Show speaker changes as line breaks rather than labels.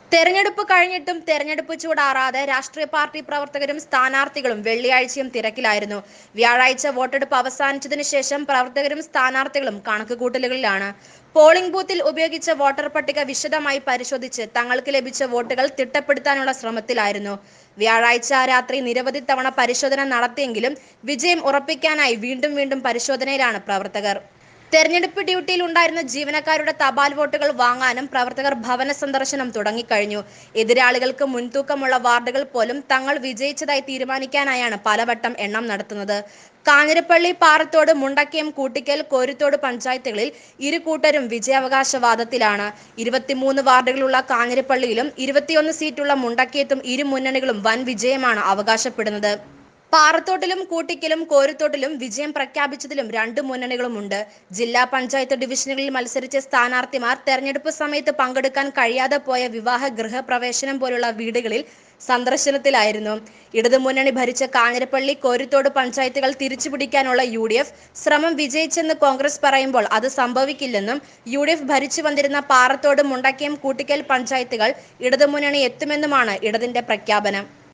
തെരഞ്ഞെടുപ്പ് കഴിഞ്ഞിട്ടും തെരഞ്ഞെടുപ്പ് ചൂടാറാതെ രാഷ്ട്രീയ പാർട്ടി പ്രവർത്തകരും സ്ഥാനാർത്ഥികളും വെള്ളിയാഴ്ചയും തിരക്കിലായിരുന്നു വ്യാഴാഴ്ച വോട്ടെടുപ്പ് അവസാനിച്ചതിനു ശേഷം പ്രവർത്തകരും സ്ഥാനാർത്ഥികളും കണക്കുകൂട്ടലുകളിലാണ് പോളിംഗ് ബൂത്തിൽ ഉപയോഗിച്ച വോട്ടർ പട്ടിക വിശദമായി പരിശോധിച്ച് തങ്ങൾക്ക് ലഭിച്ച വോട്ടുകൾ തിട്ടപ്പെടുത്താനുള്ള ശ്രമത്തിലായിരുന്നു വ്യാഴാഴ്ച രാത്രി നിരവധി തവണ പരിശോധന നടത്തിയെങ്കിലും വിജയം ഉറപ്പിക്കാനായി വീണ്ടും വീണ്ടും പരിശോധനയിലാണ് പ്രവർത്തകർ തെരഞ്ഞെടുപ്പ് ഡ്യൂട്ടിയിൽ ഉണ്ടായിരുന്ന ജീവനക്കാരുടെ തപാൽ വോട്ടുകൾ വാങ്ങാനും പ്രവർത്തകർ ഭവന സന്ദർശനം തുടങ്ങിക്കഴിഞ്ഞു എതിരാളികൾക്ക് മുൻതൂക്കമുള്ള വാർഡുകൾ പോലും തങ്ങൾ വിജയിച്ചതായി തീരുമാനിക്കാനായാണ് പലവട്ടം എണ്ണം നടത്തുന്നത് കാഞ്ഞിരപ്പള്ളി പാറത്തോട് മുണ്ടക്കയം കൂട്ടിക്കൽ കോരുത്തോട് പഞ്ചായത്തുകളിൽ ഇരു കൂട്ടരും വിജയാവകാശവാദത്തിലാണ് ഇരുപത്തിമൂന്ന് വാർഡുകളുള്ള കാഞ്ഞിരപ്പള്ളിയിലും ഇരുപത്തിയൊന്ന് സീറ്റുള്ള മുണ്ടക്കയത്തും ഇരു മുന്നണികളും വൻ വിജയമാണ് അവകാശപ്പെടുന്നത് പാറത്തോട്ടിലും കൂട്ടിക്കലും കോരുത്തോട്ടിലും വിജയം പ്രഖ്യാപിച്ചതിലും രണ്ട് മുന്നണികളുമുണ്ട് ജില്ലാ പഞ്ചായത്ത് ഡിവിഷനുകളിൽ മത്സരിച്ച സ്ഥാനാർത്ഥിമാർ തെരഞ്ഞെടുപ്പ് സമയത്ത് പങ്കെടുക്കാൻ കഴിയാതെ പോയ വിവാഹ ഗൃഹപ്രവേശനം പോലുള്ള വീടുകളിൽ സന്ദർശനത്തിലായിരുന്നു ഇടതുമുന്നണി ഭരിച്ച കാഞ്ഞിരപ്പള്ളി കോരുത്തോട് പഞ്ചായത്തുകൾ തിരിച്ചുപിടിക്കാനുള്ള യു ഡി എഫ് ശ്രമം വിജയിച്ചെന്ന് കോൺഗ്രസ് പറയുമ്പോൾ അത് സംഭവിക്കില്ലെന്നും യു ഡി എഫ് ഭരിച്ചു വന്നിരുന്ന പാറത്തോട് മുണ്ടക്കയം കൂട്ടിക്കൽ പഞ്ചായത്തുകൾ ഇടതുമുന്നണി എത്തുമെന്നുമാണ് ഇടതിന്റെ പ്രഖ്യാപനം